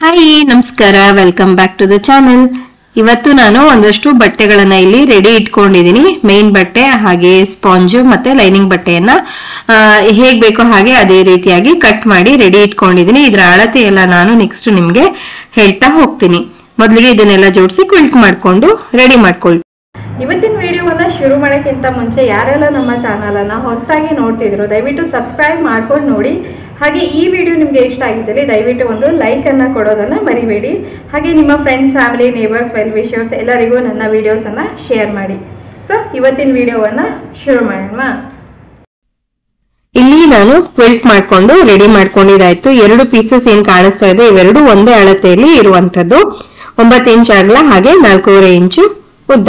hi ನಮಸ್ಕಾರ welcome back to the channel ಇವತ್ತು ನಾನು ಒಂದಷ್ಟು ಬಟ್ಟೆಗಳನ್ನ ಇಲ್ಲಿ ರೆಡಿ ಇಟ್ಕೊಂಡಿದೀನಿ ಮೇನ್ ಬಟ್ಟೆ ಹಾಗೆ ಸ್ಪಾಂಜ್ ಮತ್ತೆ ಲೈನಿಂಗ್ ಬಟ್ಟೆಯನ್ನ ಆ, ಹೇಗ್ ಬೇಕೋ ಹಾಗೆ ಅದೇ ರೀತಿಯಾಗಿ ಕಟ್ ಮಾಡಿ ರೆಡಿ ಇಟ್ಕೊಂಡಿದೀನಿ ಇದರ ಅಳತೆ ಎಲ್ಲ ನಾನು ನೆಕ್ಸ್ಟ್ ನಿಮ್ಗೆ ಹೇಳ್ತಾ ಹೋಗ್ತೀನಿ ಮೊದಲಿಗೆ ಇದನ್ನೆಲ್ಲ ಜೋಡಿಸಿ ಕ್ವಿಲ್ಟ್ ಮಾಡ್ಕೊಂಡು ರೆಡಿ ಮಾಡ್ಕೊಳ್ತೀನಿ ಇವತ್ತಿನ ವಿಡಿಯೋವನ್ನ ಶುರು ಮಾಡೋಕ್ಕಿಂತ ಮುಂಚೆ ಯಾರೆಲ್ಲ ನಮ್ಮ ಚಾನಲ್ ಅನ್ನ ಹೊಸದಾಗಿ ನೋಡ್ತಿದ್ರು ದಯವಿಟ್ಟು ಸಬ್ಸ್ಕ್ರೈಬ್ ಮಾಡ್ಕೊಂಡು ನೋಡಿ ಹಾಗೆ ಈ ವಿಡಿಯೋ ನಿಮ್ಗೆ ಇಷ್ಟ ಆಗಿದ್ದಲ್ಲಿ ದಯವಿಟ್ಟು ಒಂದು ಲೈಕ್ ಅನ್ನ ಕೊಡೋದನ್ನ ಮರಿಬೇಡಿ ಹಾಗೆ ನಿಮ್ಮ friends family neighbours well wishers ಎಲ್ಲರಿಗೂ ನನ್ನ ವಿಡಿಯೋಸ್ ಅನ್ನ ಶೇರ್ ಮಾಡಿ ಸೊ ಇವತ್ತಿನ ವಿಡಿಯೋವನ್ನ ಶುರು ಮಾಡೋಣ ಇಲ್ಲಿ ನಾನು ಕ್ವಿಲ್ಟ್ ಮಾಡ್ಕೊಂಡು ರೆಡಿ ಮಾಡ್ಕೊಂಡಿದ್ದಾಯ್ತು ಎರಡು ಪೀಸಸ್ ಏನ್ ಕಾಣಿಸ್ತಾ ಇದೆ ಇವೆರಡು ಒಂದೇ ಅಳತೆಯಲ್ಲಿ ಇರುವಂತದ್ದು ಒಂಬತ್ತು ಇಂಚ್ ಅಗಲ ಹಾಗೆ ನಾಲ್ಕೂವರೆ ಇಂಚು ಉದ್ದ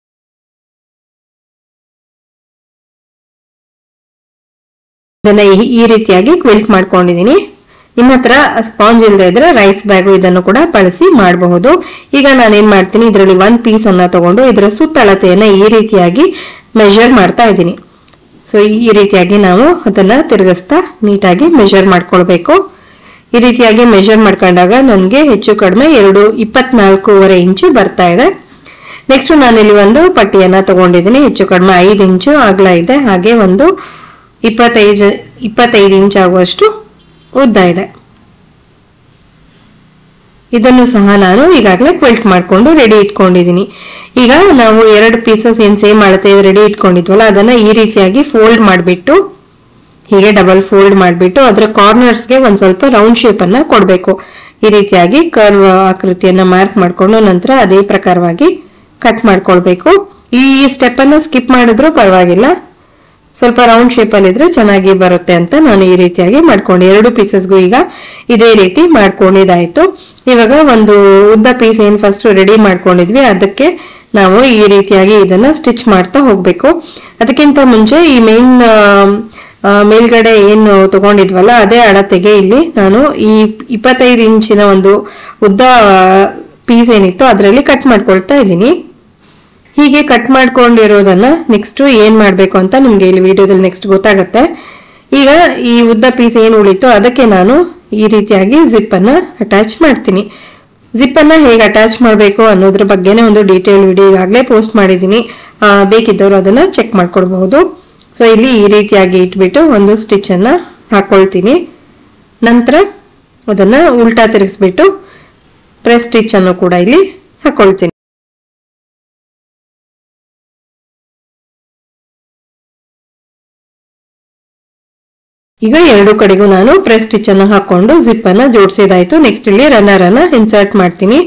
ಇದನ್ನ ಈ- ಈ ರೀತಿಯಾಗಿ ಕ್ವಿಲ್ಟ್ ಮಾಡ್ಕೊಂಡಿದೀನಿ ನಿಮ್ಮ ಹತ್ರ ಸ್ಪಾಂಜ್ ಇಲ್ಲದೆ ಇದ್ರೆ ರೈಸ್ ಬ್ಯಾಗು ಇದನ್ನು ಕೂಡ ಬಳಸಿ ಮಾಡಬಹುದು ಈಗ ನಾನೇನ್ ಮಾಡ್ತೀನಿ ಇದರಲ್ಲಿ ಒಂದ್ ಪೀಸ್ ಅನ್ನ ತಗೊಂಡು ಇದರ ಸುತ್ತಳತೆಯನ್ನ ಈ ರೀತಿಯಾಗಿ ಮೆಜರ್ ಮಾಡ್ತಾ ಇದ್ದೀನಿ ಸೊ ಈ ರೀತಿಯಾಗಿ ನಾವು ಅದನ್ನ ತಿರುಗಿಸ್ತಾ ನೀಟಾಗಿ ಮೆಜರ್ ಮಾಡ್ಕೊಳ್ಬೇಕು ಈ ರೀತಿಯಾಗಿ ಮೆಜರ್ ಮಾಡ್ಕೊಂಡಾಗ ನನಗೆ ಹೆಚ್ಚು ಕಡಿಮೆ ಎರಡು ಇಪ್ಪತ್ನಾಲ್ಕೂವರೆ ಇಂಚು ಬರ್ತಾ ಇದೆ ನೆಕ್ಸ್ಟ್ ನಾನಿಲ್ಲಿ ಒಂದು ಪಟ್ಟಿಯನ್ನ ತಗೊಂಡಿದ್ದೀನಿ ಹೆಚ್ಚು ಕಡಿಮೆ ಐದು ಇಂಚು ಅಗಲ ಇದೆ ಹಾಗೆ ಒಂದು ಇಪ್ಪತ್ತೈದು ಇಪ್ಪತ್ತೈದು ಇಂಚ್ ಆಗುವಷ್ಟು ಉದ್ದ ಇದೆ ಇದನ್ನು ಸಹ ನಾನು ಈಗಾಗಲೇ ಕ್ವಿಲ್ಟ್ ಮಾಡ್ಕೊಂಡು ರೆಡಿ ಇಟ್ಕೊಂಡಿದ್ದೀನಿ ಈಗ ನಾವು ಎರಡು ಪೀಸಸ್ ಏನ್ ಸೇಮ್ ಅಳತೆ ರೆಡಿ ಇಟ್ಕೊಂಡಿದ್ವಲ್ಲ ಅದನ್ನ ಈ ರೀತಿಯಾಗಿ ಫೋಲ್ಡ್ ಮಾಡಿಬಿಟ್ಟು ಹೀಗೆ ಡಬಲ್ ಫೋಲ್ಡ್ ಮಾಡಿಬಿಟ್ಟು ಅದರ ಕಾರ್ನರ್ಸ್ಗೆ ಒಂದ್ ಸ್ವಲ್ಪ ರೌಂಡ್ ಶೇಪ್ ಅನ್ನ ಕೊಡಬೇಕು ಈ ರೀತಿಯಾಗಿ ಕರ್ವ್ ಆಕೃತಿಯನ್ನ ಮಾರ್ಕ್ ಮಾಡ್ಕೊಂಡು ನಂತರ ಅದೇ ಪ್ರಕಾರವಾಗಿ ಕಟ್ ಮಾಡ್ಕೊಳ್ಬೇಕು ಈ ಸ್ಟೆಪ್ ಅನ್ನ ಸ್ಕಿಪ್ ಮಾಡಿದ್ರು ಪರವಾಗಿಲ್ಲ ಸ್ವಲ್ಪ ರೌಂಡ್ ಶೇಪ್ ಅಲ್ಲಿ ಇದ್ರೆ ಚೆನ್ನಾಗಿ ಬರುತ್ತೆ ಅಂತ ನಾನು ಈ ರೀತಿಯಾಗಿ ಮಾಡ್ಕೊಂಡು ಎರಡು ಪೀಸಸ್ಗೂ ಈಗ ಇದೇ ರೀತಿ ಮಾಡ್ಕೊಂಡಿದ್ದಾಯ್ತು ಇವಾಗ ಒಂದು ಉದ್ದ ಪೀಸ್ ಏನ್ ಫಸ್ಟ್ ರೆಡಿ ಮಾಡ್ಕೊಂಡಿದ್ವಿ ಅದಕ್ಕೆ ನಾವು ಈ ರೀತಿಯಾಗಿ ಇದನ್ನ ಸ್ಟಿಚ್ ಮಾಡ್ತಾ ಹೋಗ್ಬೇಕು ಅದಕ್ಕಿಂತ ಮುಂಚೆ ಈ ಮೇನ್ ಮೇಲ್ಗಡೆ ಏನು ತಗೊಂಡಿದ್ವಲ್ಲ ಅದೇ ಅಳತೆಗೆ ಇಲ್ಲಿ ನಾನು ಈ ಇಪ್ಪತ್ತೈದು ಇಂಚಿನ ಒಂದು ಉದ್ದ ಪೀಸ್ ಏನಿತ್ತು ಅದರಲ್ಲಿ ಕಟ್ ಮಾಡ್ಕೊಳ್ತಾ ಇದ್ದೀನಿ ಹೀಗೆ ಕಟ್ ಮಾಡ್ಕೊಂಡಿರೋದನ್ನ ನೆಕ್ಸ್ಟ್ ಏನ್ ಮಾಡ್ಬೇಕು ಅಂತ ನಿಮ್ಗೆ ಇಲ್ಲಿ ವಿಡಿಯೋದಲ್ಲಿ ನೆಕ್ಸ್ಟ್ ಗೊತ್ತಾಗತ್ತೆ ಈಗ ಈ ಉದ್ದ ಪೀಸ್ ಏನು ಉಳಿತು ಅದಕ್ಕೆ ನಾನು ಈ ರೀತಿಯಾಗಿ ಜಿಪ್ ಅನ್ನ ಅಟ್ಯಾಚ್ ಮಾಡ್ತೀನಿ ಜಿಪ್ ಅನ್ನ ಹೇಗೆ ಅಟ್ಯಾಚ್ ಮಾಡಬೇಕು ಅನ್ನೋದ್ರ ಬಗ್ಗೆನೇ ಒಂದು ಡೀಟೇಲ್ ವಿಡಿಯೋ ಈಗಾಗಲೇ ಪೋಸ್ಟ್ ಮಾಡಿದ್ದೀನಿ ಆ, ಬೇಕಿದ್ದವರು ಅದನ್ನ ಚೆಕ್ ಮಾಡ್ಕೊಳ್ಬಹುದು ಸೊ ಇಲ್ಲಿ ಈ ರೀತಿಯಾಗಿ ಇಟ್ಬಿಟ್ಟು ಒಂದು ಸ್ಟಿಚ್ ಅನ್ನ ಹಾಕೊಳ್ತೀನಿ ನಂತರ ಅದನ್ನ ಉಲ್ಟಾ ತಿರುಗಿಸ್ಬಿಟ್ಟು ಪ್ರೆಸ್ ಸ್ಟಿಚ್ ಅನ್ನು ಕೂಡ ಇಲ್ಲಿ ಹಾಕೊಳ್ತೀನಿ ಈಗ ಎರಡು ಕಡೆಗೂ ನಾನು ಪ್ರೆಸ್ ಸ್ಟಿಚ್ ಅನ್ನು ಹಾಕೊಂಡು ಜಿಪ್ ಅನ್ನ ಜೋಡಿಸಿದಾಯ್ತು ನೆಕ್ಸ್ಟ್ ಇಲ್ಲಿ ರನ್ನರ್ ಅನ್ನ ಇನ್ಸರ್ಟ್ ಮಾಡ್ತೀನಿ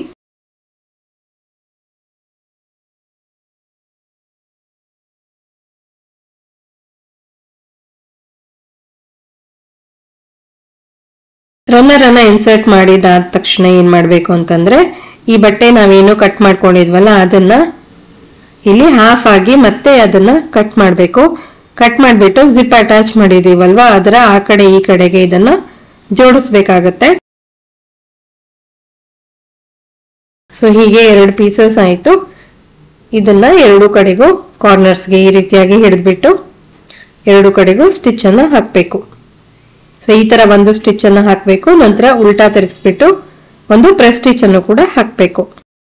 ರನ್ನರ್ ಅನ್ನ ಇನ್ಸರ್ಟ್ ಮಾಡಿದಾದ ತಕ್ಷಣ ಏನ್ ಮಾಡ್ಬೇಕು ಅಂತಂದ್ರೆ ಈ ಬಟ್ಟೆ ನಾವೇನು ಕಟ್ ಮಾಡ್ಕೊಂಡಿದ್ವಲ್ಲ ಅದನ್ನ ಇಲ್ಲಿ ಹಾಫ್ ಆಗಿ ಮತ್ತೆ ಅದನ್ನ ಕಟ್ ಮಾಡಬೇಕು ಕಟ್ ಮಾಡಿಬಿಟ್ಟು ಜಿಪ್ ಅಟ್ಯಾಚ್ ಮಾಡಿದೀವಲ್ವಾ ಅದರ ಆ ಕಡೆ ಈ ಕಡೆಗೆ ಇದನ್ನ ಜೋಡಿಸ್ಬೇಕಾಗತ್ತೆ ಸೊ ಹೀಗೆ ಎರಡು ಪೀಸಸ್ ಆಯ್ತು ಇದನ್ನ ಎರಡು ಕಡೆಗೂ ಕಾರ್ನರ್ಸ್ಗೆ ಈ ರೀತಿಯಾಗಿ ಹಿಡಿದ್ಬಿಟ್ಟು ಎರಡು ಕಡೆಗೂ ಸ್ಟಿಚ್ ಅನ್ನ ಹಾಕ್ಬೇಕು ಸೊ ಈ ತರ ಒಂದು ಸ್ಟಿಚ್ ಅನ್ನ ಹಾಕ್ಬೇಕು ನಂತರ ಉಲ್ಟಾ ತಿರುಗಿಸ್ಬಿಟ್ಟು ಒಂದು ಪ್ರೆಸ್ ಸ್ಟಿಚ್ ಅನ್ನು ಕೂಡ ಹಾಕ್ಬೇಕು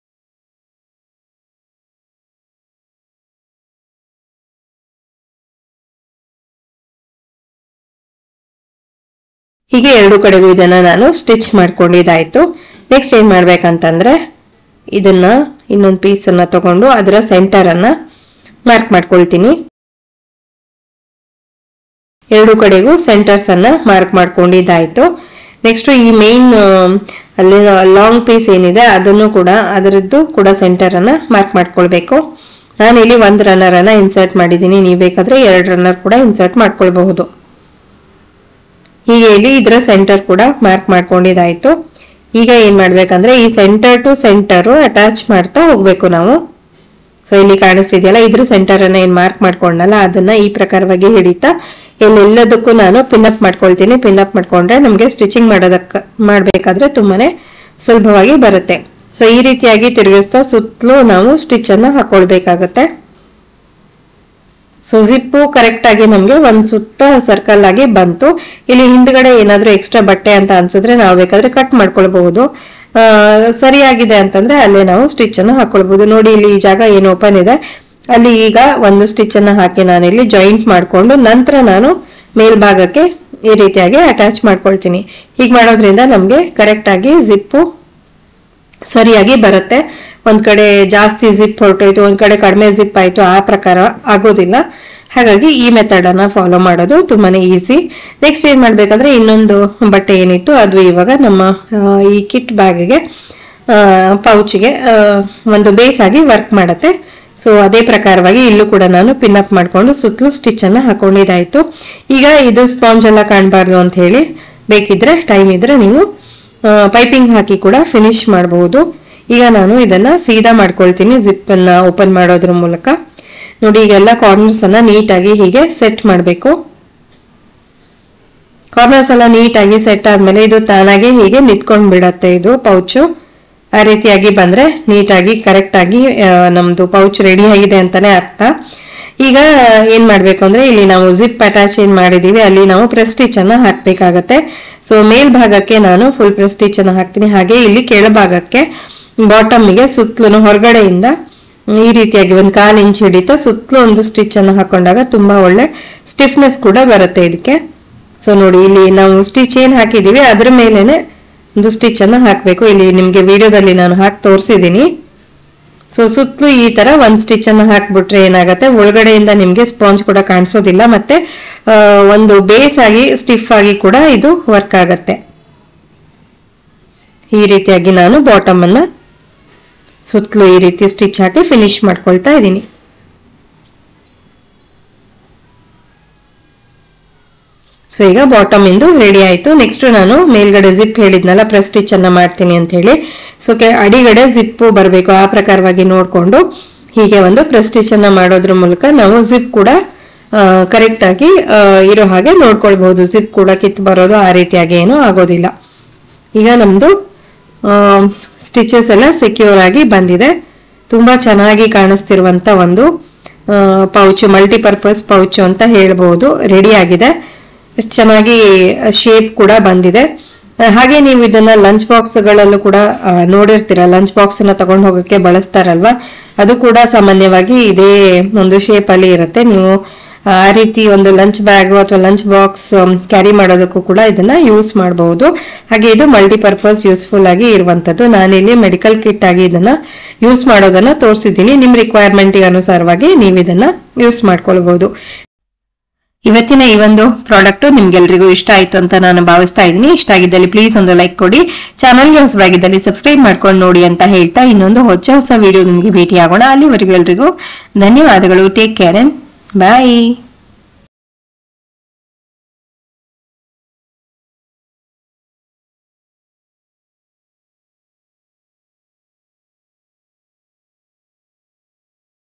ಹೀಗೆ ಎರಡು ಕಡೆಗೂ ಇದನ್ನ ನಾನು ಸ್ಟಿಚ್ ಮಾಡ್ಕೊಂಡಿದ್ದಾಯ್ತು ನೆಕ್ಸ್ಟ್ ಏನ್ ಮಾಡ್ಬೇಕಂತಂದ್ರೆ ಇದನ್ನ ಇನ್ನೊಂದು ಪೀಸ್ ಅನ್ನ ತಗೊಂಡು ಅದರ ಸೆಂಟರ್ ಅನ್ನ ಮಾರ್ಕ್ ಮಾಡ್ಕೊಳ್ತೀನಿ ಎರಡು ಕಡೆಗೂ ಸೆಂಟರ್ಸ್ ಅನ್ನ ಮಾರ್ಕ್ ಮಾಡ್ಕೊಂಡಿದ್ದಾಯ್ತು ನೆಕ್ಸ್ಟ್ ಈ ಮೇನ್ ಅಲ್ಲಿ ಲಾಂಗ್ ಪೀಸ್ ಏನಿದೆ ಅದನ್ನು ಕೂಡ ಅದರದ್ದು ಕೂಡ ಸೆಂಟರ್ ಅನ್ನ ಮಾರ್ಕ್ ಮಾಡ್ಕೊಳ್ಬೇಕು ನಾನಿಲ್ಲಿ ಒಂದು ರನ್ನರ್ ಅನ್ನ ಇನ್ಸರ್ಟ್ ಮಾಡಿದ್ದೀನಿ ನೀವು ಬೇಕಾದ್ರೆ ಎರಡು ರನ್ನರ್ ಕೂಡ ಇನ್ಸರ್ಟ್ ಮಾಡ್ಕೊಳ್ಬಹುದು ಹೀಗೆ ಇಲ್ಲಿ ಇದರ ಸೆಂಟರ್ ಕೂಡ ಮಾರ್ಕ್ ಮಾಡ್ಕೊಂಡಿದ್ದಾಯ್ತು ಈಗ ಏನ್ ಮಾಡ್ಬೇಕಂದ್ರೆ ಈ ಸೆಂಟರ್ ಟು ಸೆಂಟರ್ ಅಟ್ಯಾಚ್ ಮಾಡ್ತಾ ಹೋಗ್ಬೇಕು ನಾವು ಸೊ ಇಲ್ಲಿ ಕಾಣಿಸ್ತಿದೆಯಲ್ಲ ಇದ್ರ ಸೆಂಟರ್ ಅನ್ನ ಏನ್ ಮಾರ್ಕ್ ಮಾಡ್ಕೊಂಡಲ್ಲ ಅದನ್ನ ಈ ಪ್ರಕಾರವಾಗಿ ಹಿಡಿತಾ ಎಲ್ಲೆಲ್ಲದಕ್ಕೂ ನಾನು ಪಿನ್ಅಪ್ ಮಾಡ್ಕೊಳ್ತೀನಿ ಪಿನ್ಅಪ್ ಮಾಡ್ಕೊಂಡ್ರೆ ನಮಗೆ ಸ್ಟಿಚಿಂಗ್ ಮಾಡೋದಕ್ಕ ಮಾಡ್ಬೇಕಾದ್ರೆ ತುಂಬಾನೇ ಸುಲಭವಾಗಿ ಬರುತ್ತೆ ಸೊ ಈ ರೀತಿಯಾಗಿ ತಿರುಗಿಸ್ತಾ ಸುತ್ತಲೂ ನಾವು ಸ್ಟಿಚ್ ಅನ್ನ ಹಾಕೊಳ್ಬೇಕಾಗತ್ತೆ ಸೊ ಜಿಪ್ಪು ಕರೆಕ್ಟ್ ಆಗಿ ನಮ್ಗೆ ಒಂದ್ ಸುತ್ತ ಸರ್ಕಲ್ ಆಗಿ ಬಂತು ಇಲ್ಲಿ ಹಿಂದ್ಗಡೆ ಏನಾದ್ರೂ ಎಕ್ಸ್ಟ್ರಾ ಬಟ್ಟೆ ಅಂತ ಅನ್ಸಿದ್ರೆ ನಾವು ಬೇಕಾದ್ರೆ ಕಟ್ ಮಾಡ್ಕೊಳ್ಬಹುದು ಆ, ಸರಿಯಾಗಿದೆ ಅಂತಂದ್ರೆ ಅಲ್ಲೇ ನಾವು ಸ್ಟಿಚ್ ಅನ್ನು ಹಾಕೊಳ್ಬಹುದು ನೋಡಿ ಇಲ್ಲಿ ಈ ಜಾಗ ಏನು ಓಪನ್ ಇದೆ ಅಲ್ಲಿ ಈಗ ಒಂದು ಸ್ಟಿಚ್ ಅನ್ನ ಹಾಕಿ ನಾನು ಇಲ್ಲಿ ಜಾಯಿಂಟ್ ಮಾಡ್ಕೊಂಡು ನಂತರ ನಾನು ಮೇಲ್ಭಾಗಕ್ಕೆ ಈ ರೀತಿಯಾಗಿ ಅಟ್ಯಾಚ್ ಮಾಡ್ಕೊಳ್ತೀನಿ ಹೀಗೆ ಮಾಡೋದ್ರಿಂದ ನಮಗೆ ಕರೆಕ್ಟ್ ಆಗಿ ಜಿಪ್ಪು ಸರಿಯಾಗಿ ಬರುತ್ತೆ ಒಂದ್ ಕಡೆ ಜಾಸ್ತಿ ಜಿಪ್ ಹೊರಟೋಯ್ತು ಒಂದ್ ಕಡೆ ಕಡಿಮೆ ಜಿಪ್ ಆಯ್ತು ಆ ಪ್ರಕಾರ ಆಗೋದಿಲ್ಲ ಹಾಗಾಗಿ ಈ ಮೆಥಡ್ ಅನ್ನ ಫಾಲೋ ಮಾಡೋದು ತುಂಬಾನೇ ಈಸಿ ನೆಕ್ಸ್ಟ್ ಏನ್ ಮಾಡ್ಬೇಕಂದ್ರೆ ಇನ್ನೊಂದು ಬಟ್ಟೆ ಏನಿತ್ತು ಅದು ಇವಾಗ ನಮ್ಮ ಆ, ಈ ಕಿಟ್ ಬ್ಯಾಗ್ಗೆ ಪೌಚ್ಗೆ ಒಂದು ಬೇಸ್ ಆಗಿ ವರ್ಕ್ ಮಾಡುತ್ತೆ ಸೊ ಅದೇ ಪ್ರಕಾರವಾಗಿ ಇಲ್ಲೂ ಕೂಡ ನಾನು ಪಿನ್ ಅಪ್ ಮಾಡ್ಕೊಂಡು ಸುತ್ತಲೂ ಸ್ಟಿಚ್ ಅನ್ನ ಹಾಕೊಂಡಿದ್ದಾಯ್ತು ಈಗ ಇದು ಸ್ಪಾಂಜ್ ಎಲ್ಲ ಕಾಣಬಾರ್ದು ಅಂತ ಹೇಳಿ ಬೇಕಿದ್ರೆ ಟೈಮ್ ಇದ್ರೆ ನೀವು ಪೈಪಿಂಗ್ ಹಾಕಿ ಕೂಡ ಫಿನಿಶ್ ಮಾಡಬಹುದು ಈಗ ನಾನು ಇದನ್ನ ಸೀದಾ ಮಾಡ್ಕೊಳ್ತೀನಿ ಜಿಪ್ ಅನ್ನ ಓಪನ್ ಮಾಡೋದ್ರ ಮೂಲಕ ನೋಡಿ ಈಗೆಲ್ಲ ಕಾರ್ನರ್ಸ್ ಅನ್ನ ನೀಟಾಗಿ ಹೀಗೆ ಸೆಟ್ ಮಾಡಬೇಕು ಕಾರ್ನರ್ಸ್ ಎಲ್ಲ ನೀಟಾಗಿ ಸೆಟ್ ಆದ್ಮೇಲೆ ಇದು ತಾನಾಗೆ ಹೀಗೆ ನಿಂತ್ಕೊಂಡ್ ಬಿಡತ್ತೆ ಇದು ಪೌಚು ಆ ರೀತಿಯಾಗಿ ಬಂದ್ರೆ ನೀಟಾಗಿ ಕರೆಕ್ಟ್ ಆಗಿ ಆ, ನಮ್ದು ಪೌಚ್ ರೆಡಿ ಆಗಿದೆ ಅಂತಾನೆ ಅರ್ಥ ಈಗ ಏನ್ ಮಾಡ್ಬೇಕು ಅಂದ್ರೆ ಇಲ್ಲಿ ನಾವು ಜಿಪ್ ಅಟ್ಯಾಚ್ ಏನ್ ಮಾಡಿದೀವಿ ಅಲ್ಲಿ ನಾವು ಪ್ರೆಸ್ ಸ್ಟಿಚ್ ಅನ್ನ ಹಾಕ್ಬೇಕಾಗತ್ತೆ ಸೊ ಮೇಲ್ಭಾಗಕ್ಕೆ ನಾನು ಫುಲ್ ಪ್ರೆಸ್ ಸ್ಟಿಚ್ ಅನ್ನ ಹಾಕ್ತೀನಿ ಹಾಗೆ ಇಲ್ಲಿ ಕೆಳಭಾಗಕ್ಕೆ ಬಾಟಮ್ಗೆ ಸುತ್ತಲೂ ಹೊರಗಡೆಯಿಂದ ಈ ರೀತಿಯಾಗಿ ಒಂದು ಕಾಲ್ ಇಂಚ್ ಹಿಡಿತಾ ಸುತ್ತಲೂ ಒಂದು ಸ್ಟಿಚ್ ಅನ್ನು ಹಾಕೊಂಡಾಗ ತುಂಬಾ ಒಳ್ಳೆ ಸ್ಟಿಫ್ನೆಸ್ ಕೂಡ ಬರುತ್ತೆ ಇದಕ್ಕೆ ಸೊ ನೋಡಿ ಇಲ್ಲಿ ನಾವು ಸ್ಟಿಚ್ ಏನ್ ಹಾಕಿದೀವಿ ಅದ್ರ ಮೇಲೆನೆ ಒಂದು ಸ್ಟಿಚ್ ಅನ್ನ ಹಾಕ್ಬೇಕು ಇಲ್ಲಿ ನಿಮ್ಗೆ ವಿಡಿಯೋದಲ್ಲಿ ನಾನು ಹಾಕಿ ತೋರಿಸಿದೀನಿ ಸೊ ಸುತ್ತಲೂ ಈ ತರ ಒಂದ್ ಸ್ಟಿಚ್ ಅನ್ನ ಹಾಕ್ಬಿಟ್ರೆ ಏನಾಗತ್ತೆ ಒಳಗಡೆಯಿಂದ ನಿಮ್ಗೆ ಸ್ಪಾಂಜ್ ಕೂಡ ಕಾಣಿಸೋದಿಲ್ಲ ಮತ್ತೆ ಆ, ಒಂದು ಬೇಸ್ ಆಗಿ ಸ್ಟಿಫ್ ಆಗಿ ಕೂಡ ಇದು ವರ್ಕ್ ಆಗತ್ತೆ ಈ ರೀತಿಯಾಗಿ ನಾನು ಬಾಟಮ್ ಅನ್ನ ಸುತ್ತಲೂ ಈ ರೀತಿ ಸ್ಟಿಚ್ ಹಾಕಿ ಫಿನಿಶ್ ಮಾಡ್ಕೊಳ್ತಾ ಇದ್ದೀನಿ ಸೊ ಈಗ ಬಾಟಮ್ ಇಂದು ರೆಡಿ ಆಯ್ತು ನೆಕ್ಸ್ಟ್ ನಾನು ಮೇಲ್ಗಡೆ ಜಿಪ್ ಹೇಳಿದ್ನಲ್ಲ ಪ್ರೆಸ್ ಸ್ಟಿಚ್ ಅನ್ನ ಮಾಡ್ತೀನಿ ಅಂತ ಹೇಳಿ ಸೊ ಅಡಿಗಡೆ ಜಿಪ್ ಬರಬೇಕು ಆ ಪ್ರಕಾರವಾಗಿ ನೋಡ್ಕೊಂಡು ಹೀಗೆ ಒಂದು ಪ್ರೆಸ್ ಸ್ಟಿಚ್ ಅನ್ನ ಮಾಡೋದ್ರ ಮೂಲಕ ನಾವು ಜಿಪ್ ಕೂಡ ಕರೆಕ್ಟ್ ಆಗಿ ಆ, ಇರೋ ಹಾಗೆ ನೋಡ್ಕೊಳ್ಬಹುದು ಜಿಪ್ ಕೂಡ ಕಿತ್ ಬರೋದು ಆ ರೀತಿಯಾಗಿ ಏನೂ ಆಗೋದಿಲ್ಲ ಈಗ ನಮ್ದು ಸ್ಟಿಚಸ್ ಎಲ್ಲ ಸೆಕ್ಯೂರ್ ಆಗಿ ಬಂದಿದೆ ತುಂಬಾ ಚೆನ್ನಾಗಿ ಕಾಣಿಸ್ತಿರುವಂತ ಒಂದು ಪೌಚ್ ಮಲ್ಟಿಪರ್ಪಸ್ ಪೌಚ್ ಅಂತ ಹೇಳ್ಬಹುದು ರೆಡಿ ಆಗಿದೆ ಎಷ್ಟ್ ಚೆನ್ನಾಗಿ ಶೇಪ್ ಕೂಡ ಬಂದಿದೆ ಆ, ಹಾಗೆ ನೀವು ಇದನ್ನ ಲಂಚ್ ಬಾಕ್ಸ್ಗಳಲ್ಲೂ ಕೂಡ ಆ, ನೋಡಿರ್ತೀರ ಲಂಚ್ ಬಾಕ್ಸ್ ಅನ್ನ ತಗೊಂಡು ಹೋಗಕ್ಕೆ ಬಳಸ್ತಾರಲ್ವಾ ಅದು ಕೂಡ ಸಾಮಾನ್ಯವಾಗಿ ಇದೇ ಒಂದು ಶೇಪ್ ಅಲ್ಲಿ ಇರುತ್ತೆ ನೀವು ಆ ರೀತಿ ಒಂದು ಲಂಚ್ ಬ್ಯಾಗ್ ಅಥವಾ ಲಂಚ್ ಬಾಕ್ಸ್ ಕ್ಯಾರಿ ಮಾಡೋದಕ್ಕೂ ಕೂಡ ಇದನ್ನ ಯೂಸ್ ಮಾಡಬಹುದು ಹಾಗೆ ಇದು ಮಲ್ಟಿಪರ್ಪಸ್ ಯೂಸ್ಫುಲ್ ಆಗಿ ಇರುವಂತದ್ದು ನಾನಿಲ್ಲಿ ಮೆಡಿಕಲ್ ಕಿಟ್ ಆಗಿ ಇದನ್ನ ಯೂಸ್ ಮಾಡೋದನ್ನ ತೋರಿಸಿದ್ದೀನಿ ನಿಮ್ ರಿಕ್ವೈರ್ಮೆಂಟ್ ಅನುಸಾರವಾಗಿ ನೀವು ಇದನ್ನ ಯೂಸ್ ಮಾಡ್ಕೊಳ್ಬಹುದು ಇವತ್ತಿನ ಈ ಒಂದು ಪ್ರಾಡಕ್ಟ್ ನಿಮ್ಗೆಲ್ರಿಗೂ ಇಷ್ಟ ಆಯ್ತು ಅಂತ ನಾನು ಭಾವಿಸ್ತಾ ಇದ್ದೀನಿ ಇಷ್ಟ ಆಗಿದ್ದಲ್ಲಿ ಪ್ಲೀಸ್ ಒಂದು ಲೈಕ್ ಕೊಡಿ ಚಾನಲ್ಗೆ ಹೊಸಬಾಗಿದ್ದಲ್ಲಿ ಸಬ್ಸ್ಕ್ರೈಬ್ ಮಾಡ್ಕೊಂಡು ನೋಡಿ ಅಂತ ಹೇಳ್ತಾ ಇನ್ನೊಂದು ಹೊಸ ಹೊಸ ವಿಡಿಯೋ ನಿಮಗೆ ಭೇಟಿ ಆಗೋಣ ಅಲ್ಲಿವರೆಗೂ ಎಲ್ರಿಗೂ ಧನ್ಯವಾದಗಳು ಟೇಕ್ ಕೇರ್ ಅಂಡ್ ಬಾಯ್